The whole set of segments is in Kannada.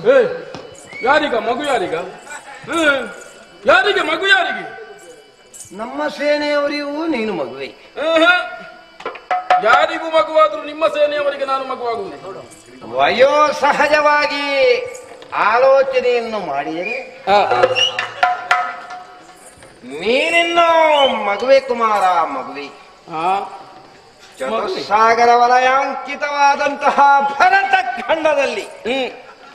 ಏ ಯಾರಿಗ ಮಗು ಯಾರಿಗ ಹ್ಮ್ ಯಾರಿಗೆ ಮಗು ಯಾರಿಗೆ ನಮ್ಮ ಸೇನೆಯವರಿಗೂ ನೀನು ಮಗುವೆ ಆಹಾ. ಯಾರಿಗೂ ಮಗುವಾದ್ರೂ ನಿಮ್ಮ ಸೇನೆಯವರಿಗೆ ನಾನು ಮಗುವಾಗುವುದು ವಯೋ ಸಹಜವಾಗಿ ಆಲೋಚನೆಯನ್ನು ಮಾಡಿದರೆ ನೀನಿನ್ನೋ ಮಗುವೆ ಕುಮಾರ ಮಗುವೆ ಹಾ ಚತುಸ್ಸಾಗರ ವಲಯಾಂಕಿತವಾದಂತಹ ಭರತ ಖಂಡದಲ್ಲಿ ಹ್ಮ್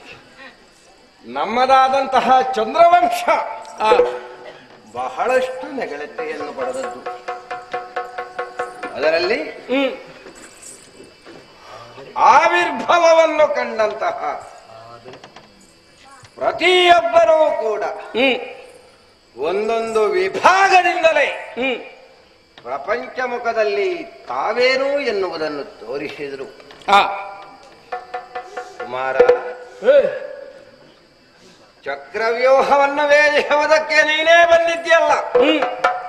ನಮ್ಮದಾದಂತಹ ಚಂದ್ರವಂಶ ಆ, ಬಹಳಷ್ಟು ನೆಗಳತೆಯನ್ನು ಪಡೆದದ್ದು ಅದರಲ್ಲಿ ಹ್ಮ್ ಆವಿರ್ಭವವನ್ನು ಕಂಡಂತಹ ಪ್ರತಿಯೊಬ್ಬರೂ ಕೂಡ ಹ್ಮ್ ಒಂದೊಂದು ವಿಭಾಗದಿಂದಲೇ ಹ್ಮ್ ಪ್ರಪಂಚ ಮುಖದಲ್ಲಿ ತಾವೇನು ಎನ್ನುವುದನ್ನು ತೋರಿಸಿದರು ಆ ಕುಮಾರ ಏ ಚಕ್ರವ್ಯೂಹವನ್ನು ವೇದಿಸುವುದಕ್ಕೆ ನೀನೇ ಬಂದಿದ್ಯಲ್ಲ ಹ್ಮ್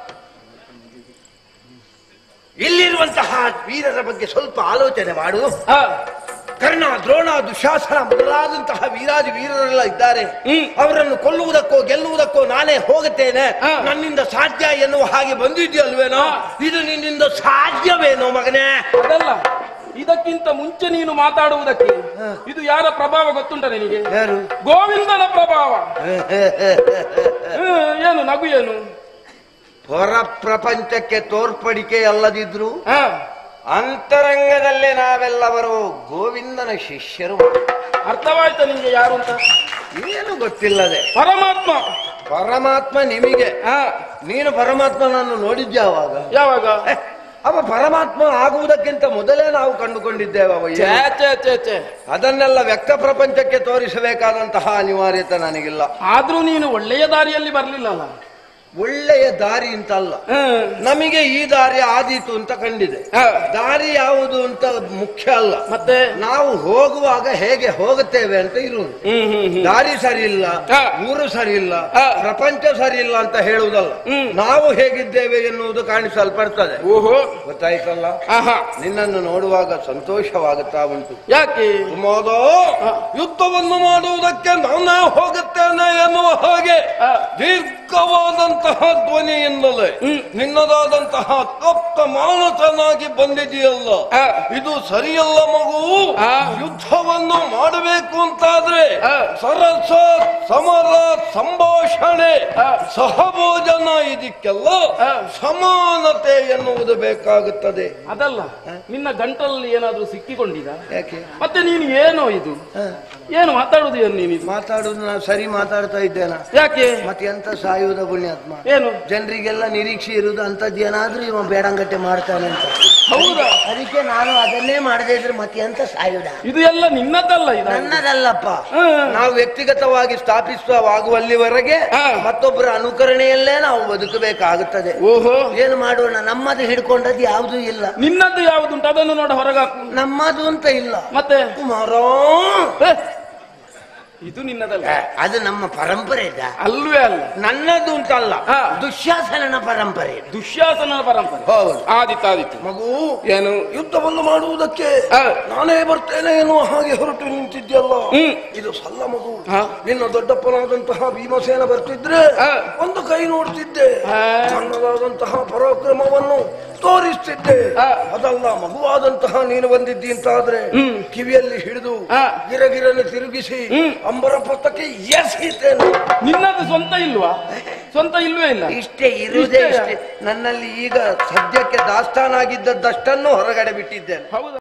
ಇಲ್ಲಿರುವಂತಹ ವೀರರ ಬಗ್ಗೆ ಸ್ವಲ್ಪ ಆಲೋಚನೆ ಮಾಡು ಆ ಕರ್ಣ ದ್ರೋಣ ದುಶಾಸನ ಮೊದಲಾದಂತಹ ವೀರಾದಿ ವೀರರೆಲ್ಲ ಇದ್ದಾರೆ ಹ್ಮ್. ಅವರನ್ನು ಕೊಲ್ಲುವುದಕ್ಕೋ ಗೆಲ್ಲುವುದಕ್ಕೋ ನಾನೇ ಹೋಗುತ್ತೇನೆ ಹಾ. ನನ್ನಿಂದ ಸಾಧ್ಯ ಎನ್ನುವ ಹಾಗೆ ಬಂದಿದ್ಯಲ್ವೇನೋ ಇದು ನಿನ್ನಿಂದ ಸಾಧ್ಯವೇನೋ ಮಗನೇ ಅದಲ್ಲ ಇದಕ್ಕಿಂತ ಮುಂಚೆ ನೀನು ಮಾತಾಡುವುದಕ್ಕೆ ಇದು ಯಾರ ಪ್ರಭಾವ ಗೊತ್ತುಂಟ ನಿನಗೆ ಯಾರು ಗೋವಿಂದನ ಪ್ರಭಾವ ಹ್ಮ್, ಏನು ನಗು ಏನು ಹೊರ ಪ್ರಪಂಚಕ್ಕೆ ತೋರ್ಪಡಿಕೆ ಅಲ್ಲದಿದ್ರು ಆ, ಅಂತರಂಗದಲ್ಲೇ ನಾವೆಲ್ಲವರು ಗೋವಿಂದನ ಶಿಷ್ಯರು ಅರ್ಥವಾಯ್ತ ನಿನ್ಗೆ ಯಾರು ಅಂತ ಏನು ಗೊತ್ತಿಲ್ಲದೆ ಪರಮಾತ್ಮ ಪರಮಾತ್ಮ ನಿಮಗೆ ಆ, ನೀನು ಪರಮಾತ್ಮನನ್ನು ನೋಡಿದ್ಯಾವಾಗ ಯಾವಾಗ ಏ, ಅವ ಪರಮಾತ್ಮ ಆಗುವುದಕ್ಕಿಂತ ಮೊದಲೇ ನಾವು ಕಂಡುಕೊಂಡಿದ್ದೇವೆ ಅವ ಛೇ ಏನು? ಛೇ ಛೇ ಛೇ ಅದನ್ನೆಲ್ಲ ವ್ಯಕ್ತ ಪ್ರಪಂಚಕ್ಕೆ ತೋರಿಸಬೇಕಾದಂತಹ ಅನಿವಾರ್ಯತೆ ನನಗಿಲ್ಲ ಆದ್ರೂ ನೀನು ಒಳ್ಳೆಯ ದಾರಿಯಲ್ಲಿ ಬರ್ಲಿಲ್ಲಲ್ಲ ಒಳ್ಳೆಯ ದಾರಿ ಅಂತಲ್ಲ ಹ್ಮ್, ನಮಗೆ ಈ ದಾರಿ ಆದೀತು ಅಂತ ಕಂಡಿದೆ ಆ, ದಾರಿ ಯಾವುದು ಅಂತ ಮುಖ್ಯ ಅಲ್ಲ ಮತ್ತೆ ನಾವು ಹೋಗುವಾಗ ಹೇಗೆ ಹೋಗುತ್ತೇವೆ ಅಂತ ಇರುವುದು ಹ್ಮ್ ಹ್ಮ್ ಹ್ಮ್ ದಾರಿ ಸರಿ ಇಲ್ಲ ಹಾ. ಊರು ಸರಿ ಇಲ್ಲ ಹಾ. ಪ್ರಪಂಚ ಸರಿ ಇಲ್ಲ ಅಂತ ಹೇಳುವುದಲ್ಲ ಹ್ಮ್. ನಾವು ಹೇಗಿದ್ದೇವೆ ಎನ್ನುವುದು ಕಾಣಿಸಲ್ಪಡ್ತದೆ ಓಹೋ ಗೊತ್ತಾಯ್ತಲ್ಲ ಆಹಾ ನಿನ್ನನ್ನು ನೋಡುವಾಗ ಸಂತೋಷವಾಗುತ್ತಾ ಉಂಟು ಯಾಕೆ ಕುಮಾರ ಹಾ. ಯುದ್ಧವನ್ನು ಮಾಡುವುದಕ್ಕೆ ನಾನೇ ಹೋಗುತ್ತೇನೆ ಎನ್ನುವ ಹಾಗೆ ಹಾ. ದೀರ್ಘವಾದಂತಹ ಧ್ವನಿಯಿಂದಲೇ ಹ್ಮ್. ನಿನ್ನದಾದಂತಹ ತಪ್ತ ಮಾನಸನಾಗಿ ಬಂದಿದೆಯಲ್ಲ ಹಾ. ಇದು ಸರಿಯಲ್ಲ ಮಗು ಹಾ. ಯುದ್ಧವನ್ನು ಮಾಡಬೇಕು ಅಂತಾದ್ರೆ ಹಾ. ಸರಸ ಸಮರ ಸಂಭಾಷಣೆ ಹಾ. ಸಹಭೋಜನ ಇದಕ್ಕೆಲ್ಲ ಹಾ. ಸಮಾನತೆ ಎನ್ನುವುದು ಬೇಕಾಗುತ್ತದೆ ಅದಲ್ಲ ನಿನ್ನ ಗಂಟಲಲ್ಲಿ ಏನಾದ್ರೂ ಸಿಕ್ಕಿಕೊಂಡಿದ ಯಾಕೆ ಮತ್ತೆ ನೀನು ಏನೋ ಇದು ಏನು ಮಾತಾಡುದು ಏನು ನೀನು ಇದು? ಮಾತಾಡುದು ನಾನು ಸರಿ ಮಾತಾಡ್ತಾ ಇದ್ದೇನ ಯಾಕೆ ಮತ್ತೆ ಎಂತ ಸಾಯುವುದ ಪುಣ್ಯಾತ್ಮ ಏನು ಜನರಿಗೆಲ್ಲ ನಿರೀಕ್ಷೆ ಇರುವುದು ಅಂತದ್ದು ಏನಾದ್ರೂ ಇವ ಬೇಡಂಗಟ್ಟೆ ಮಾಡ್ತಾನೆ ಅಂತ ಹೌದಾ ಅದಕ್ಕೆ ನಾನು ಅದನ್ನೇ ಮಾಡದೇ ಇದ್ರೆ ಮತ್ತೆ ಎಂತ ಸಾಯುದ ಇದು ಎಲ್ಲ ನಿನ್ನದಲ್ಲ ಇದು ನನ್ನದಲ್ಲಪ್ಪ ಹ್ಮ್. ನಾವು ವ್ಯಕ್ತಿಗತವಾಗಿ ಸ್ಥಾಪಿಸುವಾಗುವಲ್ಲಿವರೆಗೆ ಹಾ. ಮತ್ತೊಬ್ಬರ ಅನುಕರಣೆಯಲ್ಲೇ ನಾವು ಬದುಕಬೇಕಾಗುತ್ತದೆ ಓಹೋ ಏನು ಮಾಡೋಣ ನಮ್ಮದು ಹಿಡ್ಕೊಂಡದ್ದು ಯಾವುದೂ ಇಲ್ಲ ನಿನ್ನದ್ದು ಯಾವುದುಂಟು ಅದನ್ನು ನೋಡ ಹೊರಗಾಕು ನಮ್ಮದು ಅಂತ ಇಲ್ಲ ಮತ್ತೆ ಕುಮಾರೋ ಏ, ಇದು ನಿನ್ನದಲ್ಲ ಅದು ನಮ್ಮ ಪರಂಪರೆ ಇದ್ದ ಅಲ್ವೇ ಅಲ್ಲ ನನ್ನದು ಅಂತಲ್ಲ ಹಾ. ದುಶ್ಯಾಸನನ ಪರಂಪರೆ ಇದು. ದುಶ್ಯಾಸನನ ಪರಂಪರೆ ಹೌದು ಆದಿತ್ತು ಆದಿತ್ತು ಮಗು ಏನು ಯುದ್ಧವನ್ನು ಮಾಡುವುದಕ್ಕೆ ಹಾ. ನಾನೇ ಬರ್ತೇನೆ ಎನ್ನುವ ಹಾಗೆ ಹೊರಟು ನಿಂತಿದ್ಯಲ್ಲ ಹ್ಮ್. ಇದು ಸಲ್ಲ ಮಗು ಹಾ. ನಿನ್ನ ದೊಡ್ಡಪ್ಪನಾದಂತಹ ಭೀಮಸೇನ ಬರ್ತಿದ್ರೆ ಹಾ. ಒಂದು ಕೈ ನೋಡ್ತಿದ್ದೆ ಹಾ. ನನ್ನದಾದಂತಹ ಪರಾಕ್ರಮವನ್ನು ತೋರಿಸ್ತಿದ್ದೆ ಹಾ. ಅದಲ್ಲ ಮಗುವಾದಂತಹ ನೀನು ಬಂದಿದ್ದಿ ಅಂತಾದ್ರೆ ಹ್ಮ್. ಕಿವಿಯಲ್ಲಿ ಹಿಡಿದು ಹಾ. ಗಿರಗಿರನ್ನು ತಿರುಗಿಸಿ ಹ್ಮ್. ಅಂಬರ ಪಥಕ್ಕೆ ಎಸೆಯುತ್ತೇನೆ ನಿನ್ನದು ಸ್ವಂತ ಇಲ್ವಾ ಸ್ವಂತ ಇಲ್ವೇ ಇಲ್ಲ ಇಷ್ಟೇ ಇರುವುದೇ ಇಷ್ಟೇಯಾ? ಇಷ್ಟೇ ನನ್ನಲ್ಲಿ ಈಗ ಸದ್ಯಕ್ಕೆ ದಾಸ್ತಾನಾಗಿದ್ದದ್ದಷ್ಟನ್ನು ಹೊರಗಡೆ ಬಿಟ್ಟಿದ್ದೇನೆ ಹೌದಾ